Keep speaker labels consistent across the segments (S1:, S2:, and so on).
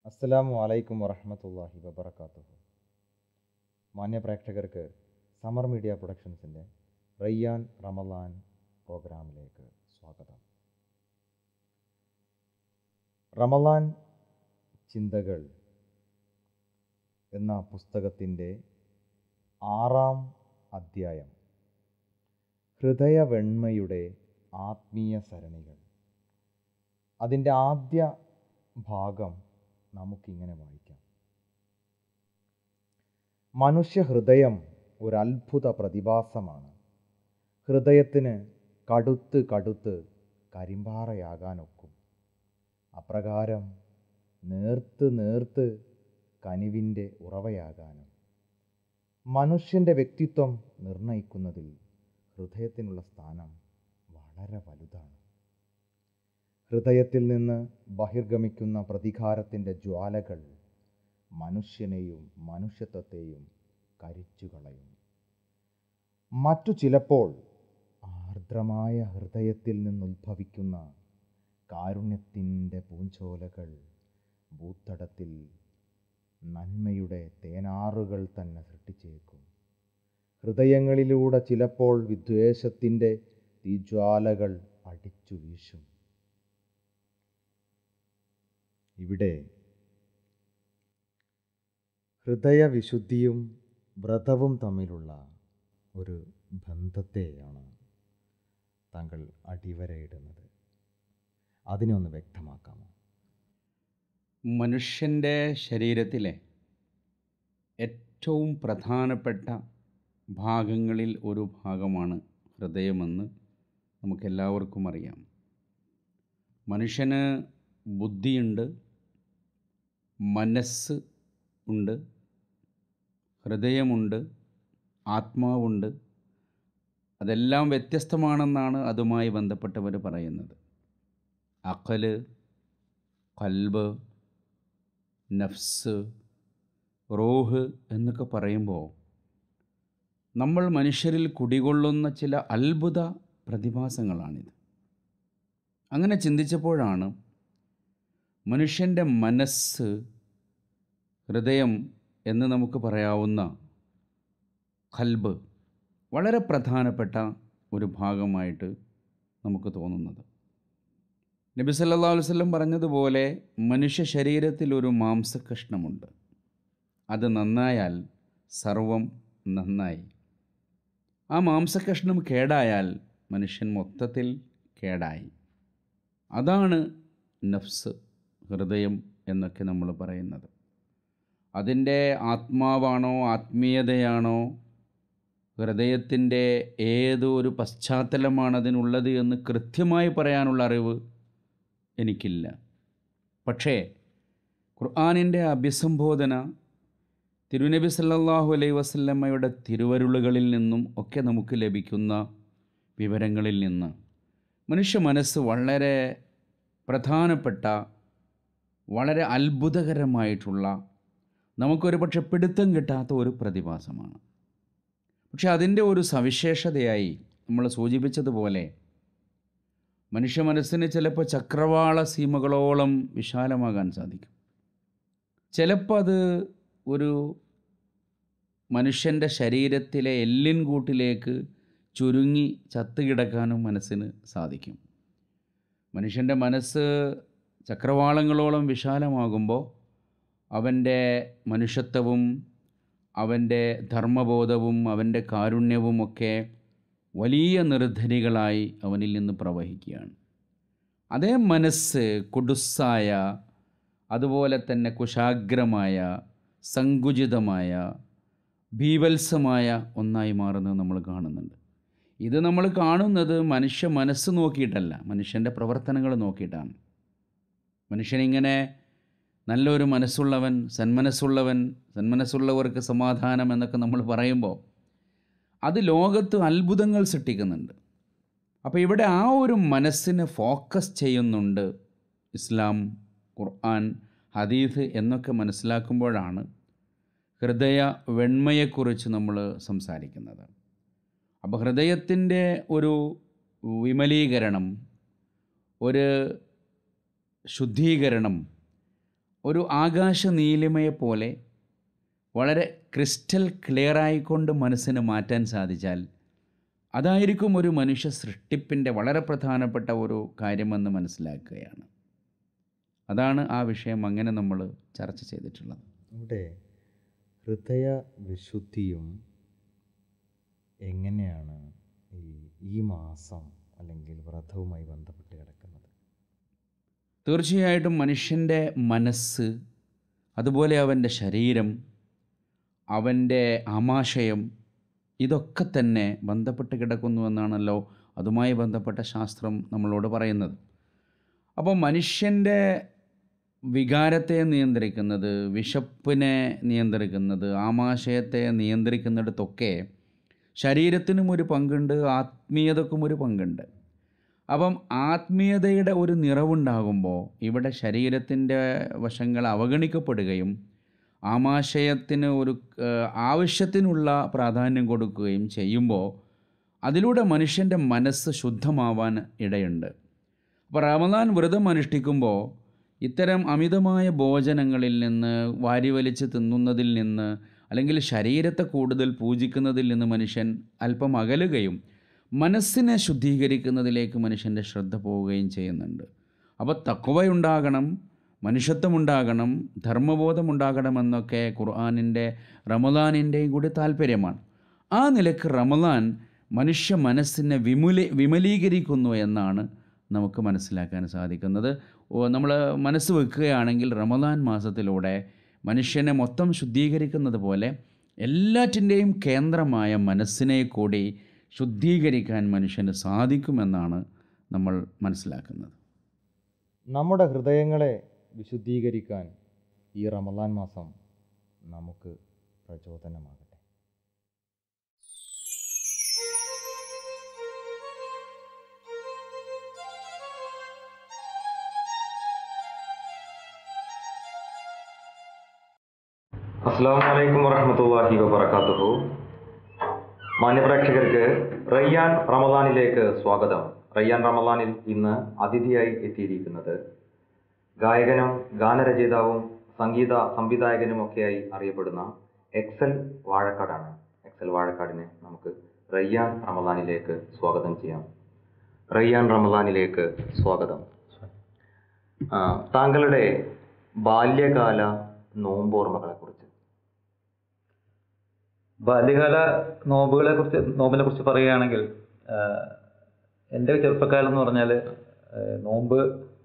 S1: അസ്സലാമു അലൈക്കും വറഹമത്തല്ലാഹി വബർക്കാത്തുഹു മാന്യ പ്രേക്ഷകർക്ക് സമർ മീഡിയ പ്രൊഡക്ഷൻസിൻ്റെ റയ്യാൻ റമലാൻ പ്രോഗ്രാമിലേക്ക് സ്വാഗതം റമലാൻ ചിന്തകൾ എന്ന പുസ്തകത്തിൻ്റെ ആറാം അധ്യായം ഹൃദയവെണ്മയുടെ ആത്മീയ സരണികൾ അതിൻ്റെ ആദ്യ ഭാഗം നമുക്കിങ്ങനെ വായിക്കാം മനുഷ്യ ഹൃദയം ഒരു അത്ഭുത പ്രതിഭാസമാണ് ഹൃദയത്തിന് കടുത്ത് കടുത്ത് കരിമ്പാറയാകാനൊക്കും അപ്രകാരം നേർത്ത് നേർത്ത് കനിവിൻ്റെ ഉറവയാകാനും മനുഷ്യൻ്റെ വ്യക്തിത്വം നിർണയിക്കുന്നതിൽ ഹൃദയത്തിനുള്ള സ്ഥാനം വളരെ വലുതാണ് ഹൃദയത്തിൽ നിന്ന് ബഹിർഗമിക്കുന്ന പ്രതികാരത്തിൻ്റെ ജ്വാലകൾ മനുഷ്യനെയും മനുഷ്യത്വത്തെയും കരിച്ചുകളയും മറ്റു ചിലപ്പോൾ ആർദ്രമായ ഹൃദയത്തിൽ നിന്നുദ്ഭവിക്കുന്ന കാരുണ്യത്തിൻ്റെ പൂഞ്ചോലകൾ ഭൂത്തടത്തിൽ നന്മയുടെ തേനാറുകൾ തന്നെ സൃഷ്ടിച്ചേക്കും ഹൃദയങ്ങളിലൂടെ ചിലപ്പോൾ വിദ്വേഷത്തിൻ്റെ തീജ്വാലകൾ അടിച്ചു വീശും ഇവിടെ ഹൃദയവിശുദ്ധിയും വ്രതവും തമ്മിലുള്ള ഒരു ബന്ധത്തെയാണ് താങ്കൾ അടിവരയിടുന്നത് അതിനെ ഒന്ന് വ്യക്തമാക്കാമോ
S2: മനുഷ്യൻ്റെ ശരീരത്തിലെ ഏറ്റവും പ്രധാനപ്പെട്ട ഭാഗങ്ങളിൽ ഒരു ഭാഗമാണ് ഹൃദയമെന്ന് നമുക്കെല്ലാവർക്കും അറിയാം മനുഷ്യന് ബുദ്ധിയുണ്ട് മനസ്സ് ഉണ്ട് ഹൃദയമുണ്ട് ആത്മാവുണ്ട് അതെല്ലാം വ്യത്യസ്തമാണെന്നാണ് അതുമായി ബന്ധപ്പെട്ടവർ പറയുന്നത് അക്കല് കൽബ് നഫ്സ് റോഹ് എന്നൊക്കെ പറയുമ്പോൾ നമ്മൾ മനുഷ്യരിൽ കുടികൊള്ളുന്ന ചില അത്ഭുത പ്രതിഭാസങ്ങളാണിത് അങ്ങനെ ചിന്തിച്ചപ്പോഴാണ് മനുഷ്യൻ്റെ മനസ്സ് ഹൃദയം എന്ന് നമുക്ക് പറയാവുന്ന കൽബ് വളരെ പ്രധാനപ്പെട്ട ഒരു ഭാഗമായിട്ട് നമുക്ക് തോന്നുന്നത് നബി സല്ലാ വല്ലം പറഞ്ഞതുപോലെ മനുഷ്യ ശരീരത്തിൽ ഒരു മാംസകഷ്ണമുണ്ട് അത് നന്നായാൽ സർവം നന്നായി ആ മാംസകഷ്ണം കേടായാൽ മനുഷ്യൻ മൊത്തത്തിൽ കേടായി അതാണ് നഫ്സ് ഹൃദയം എന്നൊക്കെ നമ്മൾ പറയുന്നത് അതിൻ്റെ ആത്മാവാണോ ആത്മീയതയാണോ ഹൃദയത്തിൻ്റെ ഏതോ ഒരു പശ്ചാത്തലമാണ് അതിനുള്ളത് എന്ന് കൃത്യമായി പറയാനുള്ള അറിവ് എനിക്കില്ല പക്ഷേ ഖുർആാനിൻ്റെ അഭിസംബോധന തിരുനബി സല്ലല്ലാഹു അലൈഹി വസല്ലമ്മയുടെ തിരുവരുളുകളിൽ നിന്നും ഒക്കെ നമുക്ക് ലഭിക്കുന്ന വിവരങ്ങളിൽ നിന്ന് മനുഷ്യ മനസ്സ് വളരെ പ്രധാനപ്പെട്ട വളരെ അത്ഭുതകരമായിട്ടുള്ള നമുക്കൊരു പക്ഷെ പിടുത്തം കിട്ടാത്ത ഒരു പ്രതിഭാസമാണ് പക്ഷെ അതിൻ്റെ ഒരു സവിശേഷതയായി നമ്മൾ സൂചിപ്പിച്ചതുപോലെ മനുഷ്യ മനസ്സിന് ചിലപ്പോൾ ചക്രവാള സീമകളോളം വിശാലമാകാൻ സാധിക്കും ചിലപ്പോൾ അത് ഒരു മനുഷ്യൻ്റെ ശരീരത്തിലെ എല്ലിൻ കൂട്ടിലേക്ക് ചുരുങ്ങി ചത്തുകിടക്കാനും മനസ്സിന് സാധിക്കും മനുഷ്യൻ്റെ മനസ്സ് ചക്രവാളങ്ങളോളം വിശാലമാകുമ്പോൾ അവൻ്റെ മനുഷ്യത്വവും അവൻ്റെ ധർമ്മബോധവും അവൻ്റെ കാരുണ്യവും ഒക്കെ വലിയ നിർദ്ധനികളായി അവനിൽ നിന്ന് പ്രവഹിക്കുകയാണ് അതേ മനസ്സ് കുടുസായ അതുപോലെ തന്നെ കുശാഗ്രമായ സങ്കുചിതമായ ഭീവത്സമായ ഒന്നായി മാറുന്നത് നമ്മൾ കാണുന്നുണ്ട് ഇത് നമ്മൾ കാണുന്നത് മനുഷ്യ മനസ്സ് നോക്കിയിട്ടല്ല മനുഷ്യൻ്റെ പ്രവർത്തനങ്ങൾ നോക്കിയിട്ടാണ് മനുഷ്യനിങ്ങനെ നല്ലൊരു മനസ്സുള്ളവൻ സന്മനസ്സുള്ളവൻ സന്മനസ്സുള്ളവർക്ക് സമാധാനം എന്നൊക്കെ നമ്മൾ പറയുമ്പോൾ അത് ലോകത്ത് അത്ഭുതങ്ങൾ സൃഷ്ടിക്കുന്നുണ്ട് അപ്പോൾ ഇവിടെ ആ ഒരു മനസ്സിനെ ഫോക്കസ് ചെയ്യുന്നുണ്ട് ഇസ്ലാം ഖുർആൻ ഹദീഫ് എന്നൊക്കെ മനസ്സിലാക്കുമ്പോഴാണ് ഹൃദയ വെണ്മയെക്കുറിച്ച് നമ്മൾ സംസാരിക്കുന്നത് അപ്പോൾ ഹൃദയത്തിൻ്റെ ഒരു വിമലീകരണം ഒരു ശുദ്ധീകരണം ഒരു ആകാശ നീലിമയെപ്പോലെ വളരെ ക്രിസ്റ്റൽ ക്ലിയറായിക്കൊണ്ട് മനസ്സിന് മാറ്റാൻ സാധിച്ചാൽ അതായിരിക്കും ഒരു മനുഷ്യ സൃഷ്ടിപ്പിൻ്റെ വളരെ പ്രധാനപ്പെട്ട ഒരു കാര്യമെന്ന് മനസ്സിലാക്കുകയാണ് അതാണ് ആ വിഷയം അങ്ങനെ നമ്മൾ ചർച്ച ചെയ്തിട്ടുള്ളത്
S1: ഇവിടെ ഹൃദയ വിശുദ്ധിയും എങ്ങനെയാണ് ഈ ഈ മാസം അല്ലെങ്കിൽ വ്രതവുമായി ബന്ധപ്പെട്ട് കിടക്കുന്നത്
S2: തീർച്ചയായിട്ടും മനുഷ്യൻ്റെ മനസ്സ് അതുപോലെ അവൻ്റെ ശരീരം അവൻ്റെ ആമാശയം ഇതൊക്കെ തന്നെ ബന്ധപ്പെട്ട് കിടക്കുന്നുവെന്നാണല്ലോ അതുമായി ബന്ധപ്പെട്ട ശാസ്ത്രം നമ്മളോട് പറയുന്നത് അപ്പോൾ മനുഷ്യൻ്റെ വികാരത്തെ നിയന്ത്രിക്കുന്നത് വിശപ്പിനെ നിയന്ത്രിക്കുന്നത് ആമാശയത്തെ നിയന്ത്രിക്കുന്നിടത്തൊക്കെ ശരീരത്തിനും ഒരു പങ്കുണ്ട് ആത്മീയതക്കും ഒരു പങ്കുണ്ട് അപ്പം ആത്മീയതയുടെ ഒരു നിറവുണ്ടാകുമ്പോൾ ഇവിടെ ശരീരത്തിൻ്റെ വശങ്ങൾ അവഗണിക്കപ്പെടുകയും ആമാശയത്തിന് ഒരു ഏഹ്, ആവശ്യത്തിനുള്ള പ്രാധാന്യം കൊടുക്കുകയും ചെയ്യുമ്പോൾ അതിലൂടെ മനുഷ്യൻ്റെ മനസ്സ് ശുദ്ധമാവാൻ ഇടയുണ്ട് അപ്പോൾ റമദാൻ വ്രതം അനുഷ്ഠിക്കുമ്പോൾ ഇത്തരം അമിതമായ ഭോജനങ്ങളിൽ നിന്ന് വാരിവലിച്ച് തിന്നുന്നതിൽ നിന്ന് അല്ലെങ്കിൽ ശരീരത്തെ കൂടുതൽ പൂജിക്കുന്നതിൽ നിന്ന് മനുഷ്യൻ അല്പം അകലുകയും മനസ്സിനെ ശുദ്ധീകരിക്കുന്നതിലേക്ക് മനുഷ്യൻ്റെ ശ്രദ്ധ പോവുകയും ചെയ്യുന്നുണ്ട് അപ്പോൾ തക്കവയുണ്ടാകണം മനുഷ്യത്വമുണ്ടാകണം ധർമ്മബോധമുണ്ടാകണമെന്നൊക്കെ ഖുർആാനിൻ്റെ റമദാനിൻ്റെയും കൂടി താല്പര്യമാണ് ആ നിലക്ക് റമദാൻ മനുഷ്യ മനസ്സിനെ വിമുലി വിമലീകരിക്കുന്നു എന്നാണ് നമുക്ക് മനസ്സിലാക്കാൻ സാധിക്കുന്നത് നമ്മൾ മനസ്സ് വെക്കുകയാണെങ്കിൽ റമദാൻ മാസത്തിലൂടെ മനുഷ്യനെ മൊത്തം ശുദ്ധീകരിക്കുന്നത് പോലെ എല്ലാറ്റിൻ്റെയും കേന്ദ്രമായ മനസ്സിനെ കൂടി ശുദ്ധീകരിക്കാൻ മനുഷ്യന് സാധിക്കുമെന്നാണ് നമ്മൾ മനസ്സിലാക്കുന്നത്
S1: നമ്മുടെ ഹൃദയങ്ങളെ വിശുദ്ധീകരിക്കാൻ ഈ റമദാൻ മാസം നമുക്ക് പ്രചോദനമാകട്ടെ
S3: അസ്സാം വലൈക്കും വറഹമത്തല്ലാഹി വബർക്കാത്തുഹു മാന്യപ്രേക്ഷകർക്ക് റയ്യാൻ റമദാനിലേക്ക് സ്വാഗതം റയ്യാൻ റമദാനിൽ ഇന്ന് അതിഥിയായി എത്തിയിരിക്കുന്നത് ഗായകനും ഗാനരചയിതാവും സംഗീത സംവിധായകനുമൊക്കെയായി അറിയപ്പെടുന്ന എക്സൽ വാഴക്കാടാണ് എക്സൽ വാഴക്കാടിനെ നമുക്ക് റയ്യാൻ റമദാനിലേക്ക് സ്വാഗതം ചെയ്യാം റയ്യാൻ റമദാനിലേക്ക് സ്വാഗതം ആ, താങ്കളുടെ ബാല്യകാല നോമ്പോർമ്മകളെ കുറിച്ച്
S4: ബാല്യകാല നോമ്പുകളെ കുറിച്ച് നോമ്പിനെ കുറിച്ച് പറയുകയാണെങ്കിൽ ആഹ്, എൻ്റെ ചെറുപ്പക്കാലം എന്ന് പറഞ്ഞാൽ ആഹ്, നോമ്പ്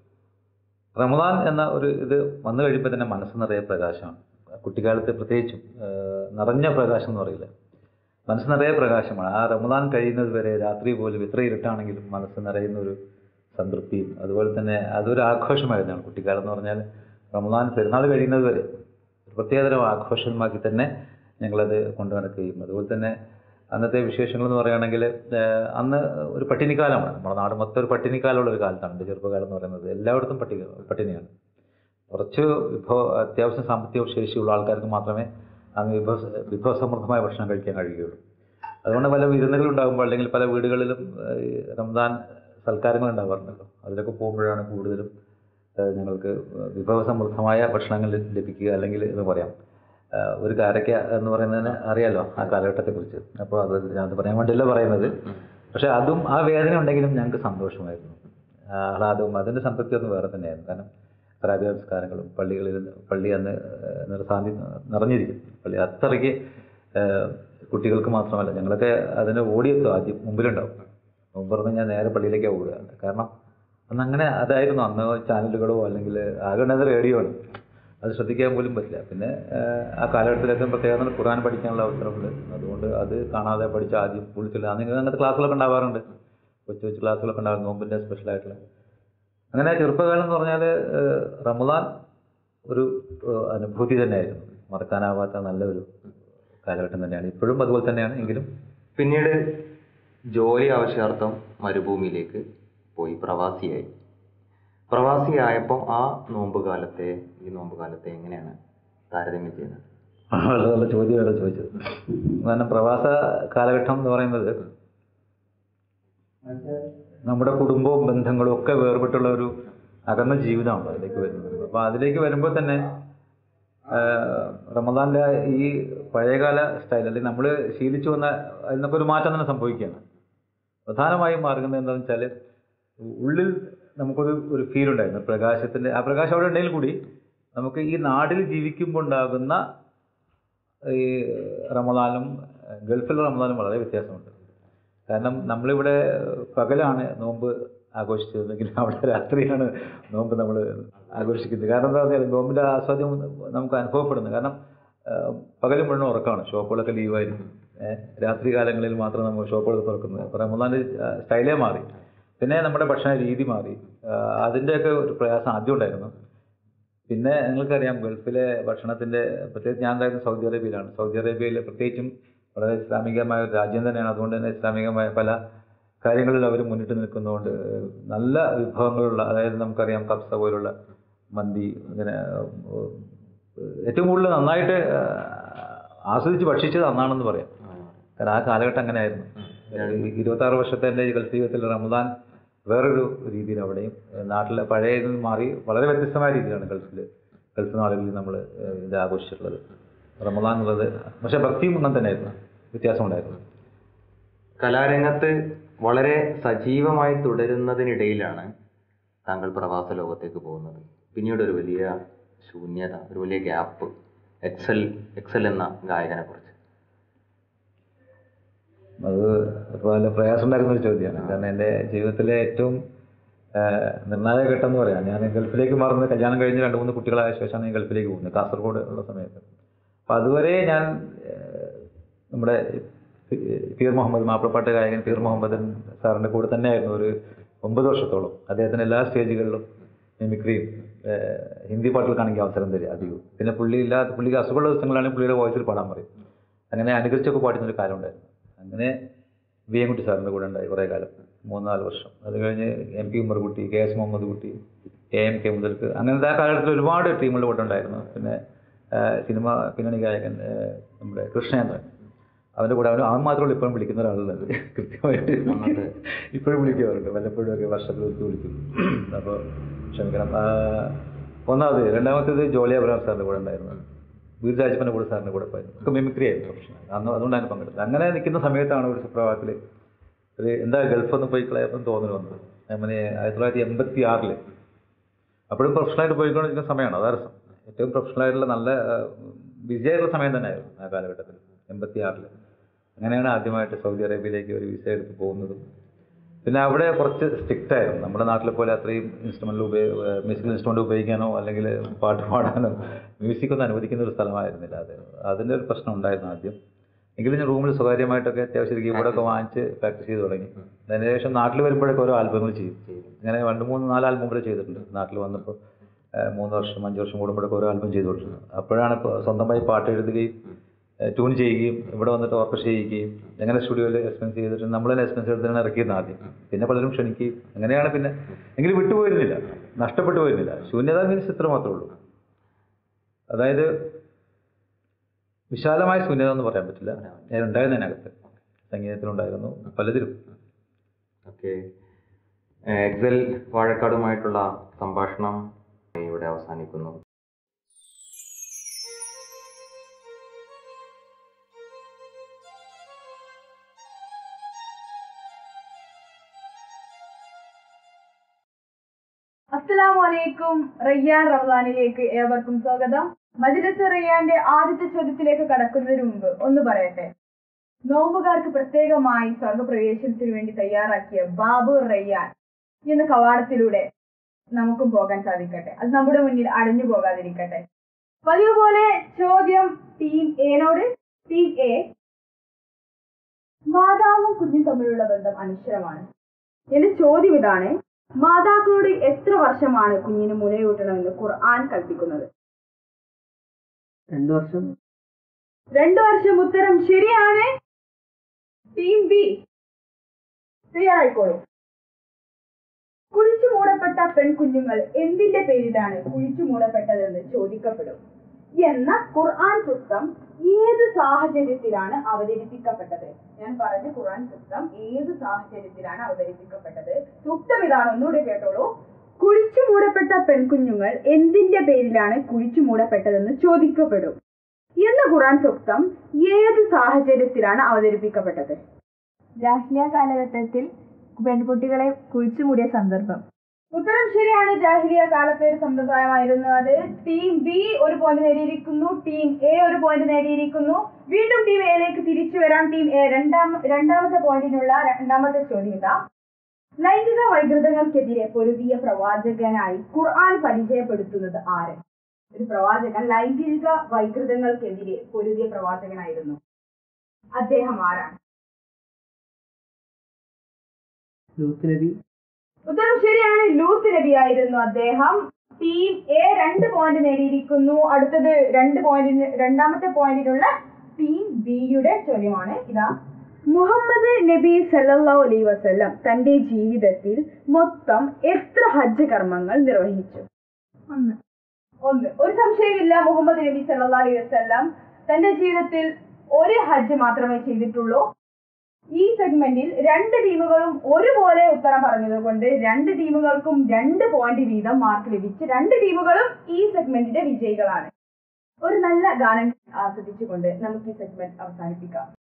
S4: റമദാൻ എന്ന ഒരു ഇത് വന്നു കഴിയുമ്പോൾ തന്നെ മനസ്സ് നിറയെ പ്രകാശമാണ് കുട്ടിക്കാലത്ത് പ്രത്യേകിച്ചും ആഹ്, നിറഞ്ഞ പ്രകാശം എന്ന് പറയില്ല മനസ്സ് നിറയെ പ്രകാശമാണ് ആ റമദാൻ കഴിയുന്നത് വരെ രാത്രി പോലും ഇത്ര ഇരുട്ടാണെങ്കിലും മനസ്സ് നിറയുന്ന ഒരു സംതൃപ്തിയും അതുപോലെ തന്നെ അതൊരു ആഘോഷമായിരുന്നു കുട്ടിക്കാലം എന്ന് പറഞ്ഞാൽ റമദാൻ പെരുന്നാൾ കഴിയുന്നത് വരെ ഒരു പ്രത്യേകതരം ആഘോഷമാക്കി തന്നെ ഞങ്ങളത് കൊണ്ടു നടക്കുകയും അതുപോലെ തന്നെ അന്നത്തെ വിശേഷങ്ങൾ എന്ന് പറയുകയാണെങ്കിൽ ഏഹ്, അന്ന് ഒരു പട്ടിണിക്കാലമാണ് നമ്മുടെ നാട് മൊത്തം ഒരു പട്ടിണിക്കാലമുള്ള ഒരു കാലത്താണ് എൻ്റെ ചെറുപ്പകാലം എന്ന് പറയുന്നത് എല്ലായിടത്തും പട്ടിക പട്ടിണിയാണ് കുറച്ച് വിഭവ അത്യാവശ്യം സാമ്പത്തിക ശേഷിയുള്ള ആൾക്കാർക്ക് മാത്രമേ അന്ന് വിഭവ വിഭവസമൃദ്ധമായ ഭക്ഷണം കഴിക്കാൻ കഴിയുകയുള്ളൂ അതുകൊണ്ട് പല വിരുന്നുകൾ ഉണ്ടാകുമ്പോൾ അല്ലെങ്കിൽ പല വീടുകളിലും ഏഹ്, ഈ റംസാൻ സൽക്കാരങ്ങൾ ഉണ്ടാവാറുണ്ടല്ലോ അതിലൊക്കെ പോകുമ്പോഴാണ് കൂടുതലും ഏഹ്, ഞങ്ങൾക്ക് വിഭവസമൃദ്ധമായ ഭക്ഷണങ്ങൾ ലഭിക്കുക അല്ലെങ്കിൽ എന്ന് പറയാം ഏഹ്, ഒരു കാരക്ക എന്ന് പറയുന്നതിന് അറിയാലോ ആ കാലഘട്ടത്തെക്കുറിച്ച് അപ്പോൾ അത് ഞാനത് പറയാൻ വേണ്ടിയല്ല പറയുന്നത് പക്ഷേ അതും ആ വേദന ഉണ്ടെങ്കിലും ഞങ്ങൾക്ക് സന്തോഷമായിരുന്നു ആ ആഹ്ലാദവും അതിൻ്റെ സംതൃപ്തി ഒന്ന് വേറെ തന്നെയായിരുന്നു കാരണം തറാബി നമസ്കാരങ്ങളും പള്ളികളിൽ പള്ളി അന്ന് ഏഹ്, നിറസാന്തി നിറഞ്ഞിരിക്കും പള്ളി അത്രയ്ക്ക് ഏഹ്, കുട്ടികൾക്ക് മാത്രമല്ല ഞങ്ങളൊക്കെ അതിന് ഓടിയെത്തും ആദ്യം മുമ്പിലുണ്ടാവും മുമ്പ് പറഞ്ഞ് ഞാൻ നേരെ പള്ളിയിലേക്കാണ് ഓടുക കാരണം അന്ന് അങ്ങനെ അതായിരുന്നു അന്ന് ചാനലുകളോ അല്ലെങ്കിൽ ആകെ ഉള്ളത് റേഡിയോ ആണ് അത് ശ്രദ്ധിക്കാൻ പോലും പറ്റില്ല പിന്നെ ഏഹ്, ആ കാലഘട്ടത്തിലൊക്കെ പ്രത്യേകം ഖുർആൻ പഠിക്കാനുള്ള അവസരമുണ്ട് അതുകൊണ്ട് അത് കാണാതെ പഠിച്ച് ആദ്യം പുളിച്ചില്ല അന്ന് അങ്ങനത്തെ ക്ലാസ്സുകളൊക്കെ ഉണ്ടാവാറുണ്ട് കൊച്ചു കൊച്ചു ക്ലാസ്സുകളൊക്കെ ഉണ്ടാവും നോമ്പിൻ്റെ സ്പെഷ്യലായിട്ടുള്ള അങ്ങനെ ചെറുപ്പകാലം എന്ന് പറഞ്ഞാൽ ഏഹ്, റമദാൻ ഒരു ഏഹ്, അനുഭൂതി തന്നെയായിരുന്നു മറക്കാനാവാത്ത നല്ലൊരു കാലഘട്ടം തന്നെയാണ് ഇപ്പോഴും അതുപോലെ തന്നെയാണ് എങ്കിലും
S3: പിന്നീട് ജോലി ആവശ്യാർത്ഥം മരുഭൂമിയിലേക്ക് പോയി പ്രവാസിയായി പ്രവാസിയായപ്പോൾ ആ നോമ്പ് കാലത്തെ ഈ നോമ്പ് കാലത്തെ എങ്ങനെയാണ് താരതമ്യം ചെയ്യുന്നത്
S4: വളരെ നല്ല ചോദ്യമാണ് ചോദിച്ചത് കാരണം പ്രവാസ കാലഘട്ടം എന്ന് പറയുന്നത് നമ്മുടെ കുടുംബവും ബന്ധങ്ങളും ഒക്കെ വേർപെട്ടുള്ള ഒരു അകന്ന ജീവിതമാണ് അതിലേക്ക് വരുന്നത് അപ്പോൾ അതിലേക്ക് വരുമ്പോൾ തന്നെ ആഹ് റമദാനിലെ ഈ പഴയകാല സ്റ്റൈൽ അല്ലെങ്കിൽ നമ്മൾ ശീലിച്ചു വന്ന അതിൽ നിന്നൊക്കെ ഒരു മാറ്റം തന്നെ സംഭവിക്കുകയാണ് പ്രധാനമായും മാറുന്നത് എന്താണെന്ന് വെച്ചാൽ ഉള്ളിൽ നമുക്കൊരു ഒരു ഫീൽ ഉണ്ടായിരുന്നു പ്രകാശത്തിൻ്റെ ആ പ്രകാശം അവിടെ ഉണ്ടെങ്കിൽ കൂടി നമുക്ക് ഈ നാട്ടിൽ ജീവിക്കുമ്പോൾ ഉണ്ടാകുന്ന ഈ റമദാനും ഗൾഫിലെ റമദാനും വളരെ വ്യത്യാസമുണ്ട് കാരണം നമ്മളിവിടെ പകലാണ് നോമ്പ് ആഘോഷിച്ചതെങ്കിൽ അവിടെ രാത്രിയാണ് നോമ്പ് നമ്മൾ ആഘോഷിക്കുന്നത് കാരണം എന്താ പറഞ്ഞാൽ നോമ്പിൻ്റെ ആസ്വാദ്യം നമുക്ക് അനുഭവപ്പെടുന്നു കാരണം ആഹ് പകൽ മുഴുവൻ ഉറക്കമാണ് ഷോപ്പുകളൊക്കെ ലീവായിരിക്കും ഏഹ് രാത്രി കാലങ്ങളിൽ മാത്രം നമ്മൾ ഷോപ്പുകൾ തുറക്കുന്നത് അപ്പോൾ റമദാൻ്റെ സ്റ്റൈലേ മാറി പിന്നെ നമ്മുടെ ഭക്ഷണ രീതി മാറി ആഹ് അതിൻ്റെയൊക്കെ ഒരു പ്രയാസം ആദ്യം ഉണ്ടായിരുന്നു പിന്നെ നിങ്ങൾക്കറിയാം ഗൾഫിലെ ഭക്ഷണത്തിൻ്റെ പ്രത്യേകിച്ച് ഞാൻ ഉണ്ടായിരുന്നത് സൗദി അറേബ്യയിലാണ് സൗദി അറേബ്യയിൽ പ്രത്യേകിച്ചും വളരെ ഇസ്ലാമികമായ ഒരു രാജ്യം തന്നെയാണ് അതുകൊണ്ട് തന്നെ ഇസ്ലാമികമായ പല കാര്യങ്ങളിൽ അവർ മുന്നിട്ട് നിൽക്കുന്നതുകൊണ്ട് നല്ല വിഭവങ്ങളുള്ള അതായത് നമുക്കറിയാം കബ്സ പോലുള്ള മന്തി ഇങ്ങനെ ഏഹ്, ഏറ്റവും കൂടുതൽ നന്നായിട്ട് ആസ്വദിച്ച് ഭക്ഷിച്ചത് അന്നാണെന്ന് പറയാം കാരണം ആ കാലഘട്ടം അങ്ങനെയായിരുന്നു ഇരുപത്തി ആറ് വർഷത്തെ എൻ്റെ ഈ ഗൾഫ് ജീവിതത്തിൽ റമദാൻ വേറൊരു രീതിയിൽ അവിടെയും ഏഹ് നാട്ടിലെ പഴയ ഇതിൽ നിന്ന് മാറി വളരെ വ്യത്യസ്തമായ രീതിയിലാണ് ഗൾഫിൽ ഗൾഫ് നാടുകളിൽ നമ്മൾ ഇത് ആഘോഷിച്ചിട്ടുള്ളത് റമദാൻ എന്നുള്ളത് പക്ഷേ ഭക്തിയും അങ്ങനെ തന്നെയായിരുന്നു വ്യത്യാസമുണ്ടായിരുന്നു
S3: കലാരംഗത്ത് വളരെ സജീവമായി തുടരുന്നതിനിടയിലാണ് താങ്കൾ പ്രവാസ ലോകത്തേക്ക് പോകുന്നത് പിന്നീട് ഒരു വലിയ ശൂന്യത ഒരു വലിയ ഗ്യാപ്പ് എക്സൽ എക്സൽ എന്ന ഗായകനെ കുറിച്ച്
S4: അത് വളരെ പ്രയാസം ഉണ്ടാക്കുന്ന ഒരു ചോദ്യമാണ് കാരണം എൻ്റെ ജീവിതത്തിലെ ഏറ്റവും ആ, നിർണായക ഘട്ടം എന്ന് പറയാം ഞാൻ ഗൾഫിലേക്ക് മാറുന്നത് കല്യാണം കഴിഞ്ഞ് രണ്ട് മൂന്ന് കുട്ടികളായ ശേഷമാണ് ഞാൻ ഗൾഫിലേക്ക് പോകുന്നത് കാസർഗോഡ് ഉള്ള സമയത്ത് അപ്പം അതുവരെ ഞാൻ ആ, നമ്മുടെ പീർ മുഹമ്മദ് മാപ്പിളപ്പാട്ട് ഗായകൻ പീർ മുഹമ്മദൻ സാറിൻ്റെ കൂടെ തന്നെയായിരുന്നു ഒരു ഒമ്പത് വർഷത്തോളം അദ്ദേഹത്തിന് എല്ലാ സ്റ്റേജുകളിലും മിമിക്രിയും ആ, ഹിന്ദി പാട്ടുകൾക്കാണെങ്കിൽ അവസരം തരിക അധികവും പിന്നെ പുള്ളി ഇല്ലാത്ത പുള്ളിക്ക് അസുഖമുള്ള ദിവസങ്ങളാണെങ്കിൽ പുള്ളിയുടെ വോയിസിൽ പാടാൻ പറയും അങ്ങനെ അനുകരിച്ചൊക്കെ പാടുന്ന ഒരു കാലം ഉണ്ടായിരുന്നു അങ്ങനെ വി എം കുട്ടി സാറിൻ്റെ കൂടെ ഉണ്ടായി കുറേ കാലം മൂന്ന് നാല് വർഷം അത് കഴിഞ്ഞ് M P Ummerkutty K S Muhammad Kutty A M K മുതൽക്ക് അങ്ങനത്തെ ആ കാലഘട്ടത്തിൽ ഒരുപാട് ടീമുകളുടെ കൂടെ ഉണ്ടായിരുന്നു പിന്നെ ആ, സിനിമ പിന്നണി ഗായകൻ ആ, നമ്മുടെ കൃഷ്ണേന്ദ്രൻ അവൻ്റെ കൂടെ അവൻ അവൻ മാത്രമേ ഇപ്പോഴും വിളിക്കുന്ന ഒരാളുള്ളത് കൃത്യമായിട്ട്
S3: അന്നത്തെ.
S4: ഇപ്പോഴും വിളിക്കാറുണ്ട് വല്ലപ്പോഴും ഒക്കെ വർഷത്തിൽ ഒരിക്കൽ വിളിക്കും അപ്പോൾ ക്ഷമിക്കണം ആ, ഒന്നാമത് രണ്ടാമത്തേത് ജോളി അബ്രഹാം സാറിൻ്റെ കൂടെ ഉണ്ടായിരുന്നു വീർ രാജപ്പൻ്റെ കൂടെ സാറിൻ്റെ കൂടെ പോയിരുന്നു ഒക്കെ മിമിക്രി ആയിരുന്നു പ്രൊഫഷണൽ അന്ന് അതുകൊണ്ടാണ് പങ്കെടുത്തത് അങ്ങനെ നിൽക്കുന്ന സമയത്താണ് ഒരു സുപ്രഭാതത്തിൽ ഒരു എന്താ ഗൾഫ് ഒന്ന് പോയി കളയപ്പം തോന്നൽ വന്നത് അങ്ങനെ ആയിരത്തി തൊള്ളായിരത്തി എൺപത്തി ആറിൽ അപ്പോഴും പ്രൊഫഷണലായിട്ട് പോയിക്കൊണ്ടിരിക്കുന്ന സമയമാണ് അതാ രസം ഏറ്റവും പ്രൊഫഷണലായിട്ടുള്ള നല്ല ബിസി ആയിട്ടുള്ള സമയം തന്നെയായിരുന്നു ആ കാലഘട്ടത്തിൽ എൺപത്തി ആറിൽ അങ്ങനെയാണ് ആദ്യമായിട്ട് സൗദി അറേബ്യയിലേക്ക് ഒരു വിസ എടുത്ത് പോകുന്നതും പിന്നെ അവിടെ കുറച്ച് സ്ട്രിക്റ്റ് ആയിരുന്നു നമ്മുടെ നാട്ടിലെ പോലെ അത്രയും ഇൻസ്ട്രുമെൻ്റ് ഉപയോഗ മ്യൂസിക്കൽ ഇൻസ്ട്രുമെൻ്റ് ഉപയോഗിക്കാനോ അല്ലെങ്കിൽ പാട്ട് പാടാനോ മ്യൂസിക് ഒന്നും അനുവദിക്കുന്ന ഒരു സ്ഥലമായിരുന്നില്ല അത് അതിൻ്റെ ഒരു പ്രശ്നം ഉണ്ടായിരുന്നു ആദ്യം എങ്കിലും ഞാൻ റൂമിൽ സ്വകാര്യമായിട്ടൊക്കെ അത്യാവശ്യം കീബോർഡൊക്കെ വാങ്ങിച്ച് പ്രാക്ടീസ് ചെയ്ത് തുടങ്ങി അതിനുശേഷം നാട്ടിൽ വരുമ്പോഴൊക്കെ ഓരോ ആൽബങ്ങൾ ചെയ്യും ഇങ്ങനെ രണ്ട് മൂന്ന് നാല് ആൽബം വരെ ചെയ്തിട്ടുണ്ട് നാട്ടിൽ വന്നപ്പോൾ ഏഹ് മൂന്ന് വർഷം അഞ്ച് വർഷം കൂടുമ്പോഴൊക്കെ ഓരോ ആൽബം ചെയ്തു കൊടുക്കുന്നത് അപ്പോഴാണ് ഇപ്പോൾ സ്വന്തമായി പാട്ട് എഴുതുകയും ട്യൂൺ ചെയ്യുകയും ഇവിടെ വന്നിട്ട് ഓർക്കസ്ട്ര ചെയ്യിക്കുകയും അങ്ങനെ സ്റ്റുഡിയോയിൽ എക്സ്പെൻസ് ചെയ്തിട്ട് നമ്മൾ തന്നെ എക്സ്പെൻസ് എടുത്തിട്ടാണ് ഇറക്കിയിരുന്നത് ആദ്യം പിന്നെ പലരും ക്ഷണിക്കുകയും അങ്ങനെയാണ് പിന്നെ എങ്കിലും വിട്ടുപോയിരുന്നില്ല നഷ്ടപ്പെട്ടു പോയിരുന്നില്ല ശൂന്യത മീൻസ് ഇത്ര മാത്രമേ ഉള്ളൂ അതായത് വിശാലമായ ശൂന്യത എന്ന് പറയാൻ പറ്റില്ല ഞാൻ ഉണ്ടായിരുന്നു അതിനകത്ത് സംഗീതത്തിലുണ്ടായിരുന്നു പലതിലും
S3: ഓക്കെ എക്സൽ വാഴക്കാടുമായിട്ടുള്ള സംഭാഷണം ഇവിടെ അവസാനിക്കുന്നു
S5: അസ്സലാമു അലൈക്കും റയ്യാൻ റമദാനിലേക്ക് ഏവർക്കും സ്വാഗതം മജിലസ് റയ്യാന്റെ ആദ്യത്തെ ചോദ്യത്തിലേക്ക് കടക്കുന്നതിന് മുമ്പ് ഒന്ന് പറയട്ടെ നോമ്പുകാർക്ക് പ്രത്യേകമായി സ്വർഗപ്രവേശനത്തിന് വേണ്ടി തയ്യാറാക്കിയ ബാബു റയ്യാൻ എന്ന കവാടത്തിലൂടെ നമുക്കും പോകാൻ സാധിക്കട്ടെ അത് നമ്മുടെ മുന്നിൽ അടഞ്ഞു പോകാതിരിക്കട്ടെ പതിവ് പോലെ ചോദ്യം ടീം എനോട് ടീം എ മാതാവും കുഞ്ഞും തമ്മിലുള്ള ബന്ധം അനിശ്ചലമാണ് എന്റെ ചോദ്യം ഇതാണ് മാതാക്കളോട് എത്ര വർഷമാണ് കുഞ്ഞിന് മുലയൂട്ടണമെന്ന് ഖുർആൻ കൽപ്പിക്കുന്നത്
S6: രണ്ടു വർഷം
S5: രണ്ടു വർഷം ഉത്തരം ശരിയാണ് ടീം ബി തയ്യാറായിക്കോളൂ കുഴിച്ചു മൂടപ്പെട്ട പെൺകുഞ്ഞുങ്ങൾ എന്തിന്റെ പേരിലാണ് കുഴിച്ചു മൂടപ്പെട്ടതെന്ന് ചോദിക്കപ്പെടും എന്ന ഖുർആൻ പുസ്തകം ഏത് സാഹചര്യത്തിലാണ് അവതരിപ്പിക്കപ്പെട്ടത് ഞാൻ പറഞ്ഞ ഖുർആൻ പുസ്തകം ഏത് സാഹചര്യത്തിലാണ് അവതരിപ്പിക്കപ്പെട്ടത് സൂക്തം ഇതാണ് ഒന്നുകൂടി കേട്ടോളൂ കുഴിച്ചു മൂടപ്പെട്ട പെൺകുഞ്ഞുങ്ങൾ എന്തിന്റെ പേരിലാണ് കുഴിച്ചു മൂടപ്പെട്ടതെന്ന് ചോദിക്കപ്പെടും എന്ന ഖുറാൻ സൂക്തം ഏത് സാഹചര്യത്തിലാണ് അവതരിപ്പിക്കപ്പെട്ടത്
S6: ജാഹ്ലിയ കാലഘട്ടത്തിൽ പെൺകുട്ടികളെ കുഴിച്ചുമൂടിയ സന്ദർഭം
S5: ഉത്തരം ശരിയാണ് ജാഹിലിയ കാലത്തെ ഒരു സമ്പ്രദായമായിരുന്നു അത് ടീം ബി ഒരു പോയിന്റ് നേടിയിരിക്കുന്നു ടീം എ ഒരു പോയിന്റ് നേടിയിരിക്കുന്നു വീണ്ടും ടീം എയിലേക്ക് തിരിച്ചു വരാം ടീം എ രണ്ടാം രണ്ടാമത്തെ പോയിന്റിനുള്ള രണ്ടാമത്തെ ചോദ്യം ഇതാ ലൈംഗിക വൈകൃതങ്ങൾക്കെതിരെ പൊരുതിയ പ്രവാചകനായി ഖുർആൻ പരിചയപ്പെടുത്തുന്നത് ആര് ഒരു പ്രവാചകൻ ലൈംഗിക വൈകൃതങ്ങൾക്കെതിരെ പൊരുതിയ പ്രവാചകനായിരുന്നു അദ്ദേഹം ആരാണ്
S7: ലൂത്ത് നബി
S5: ഉത്തരം ശരിയാണ് ലൂത്ത് നബി ആയിരുന്നു അദ്ദേഹം ടീം എ രണ്ട് പോയിന്റ് നേടിയിരിക്കുന്നു അടുത്തത് രണ്ട് പോയിന്റിന് രണ്ടാമത്തെ പോയിന്റിനുള്ള ടീം ബിയുടെ ചോദ്യമാണ് ഇതാ മുഹമ്മദ് നബി സല്ലല്ലാഹു അലൈഹി വസല്ലം തന്റെ ജീവിതത്തിൽ മൊത്തം എത്ര ഹജ്ജ് കർമ്മങ്ങൾ നിർവഹിച്ചു
S6: ഒന്ന്
S5: ഒന്ന് ഒരു സംശയമില്ല മുഹമ്മദ് നബി സല്ലല്ലാഹു അലൈഹി വസല്ലം തന്റെ ജീവിതത്തിൽ ഒരു ഹജ്ജ് മാത്രമേ ചെയ്തിട്ടുള്ളൂ ഈ സെഗ്മെന്റിൽ രണ്ട് ടീമുകളും ഒരുപോലെ ഉത്തരം പറഞ്ഞതുകൊണ്ട് രണ്ട് ടീമുകൾക്കും രണ്ട് പോയിന്റ് വീതം മാർക്ക് ലഭിച്ച് രണ്ട് ടീമുകളും ഈ സെഗ്മെന്റിന്റെ വിജയികളാണ് ഒരു നല്ല ഗാനം ആസ്വദിച്ചുകൊണ്ട് നമുക്ക് ഈ സെഗ്മെന്റ് അവസാനിപ്പിക്കാം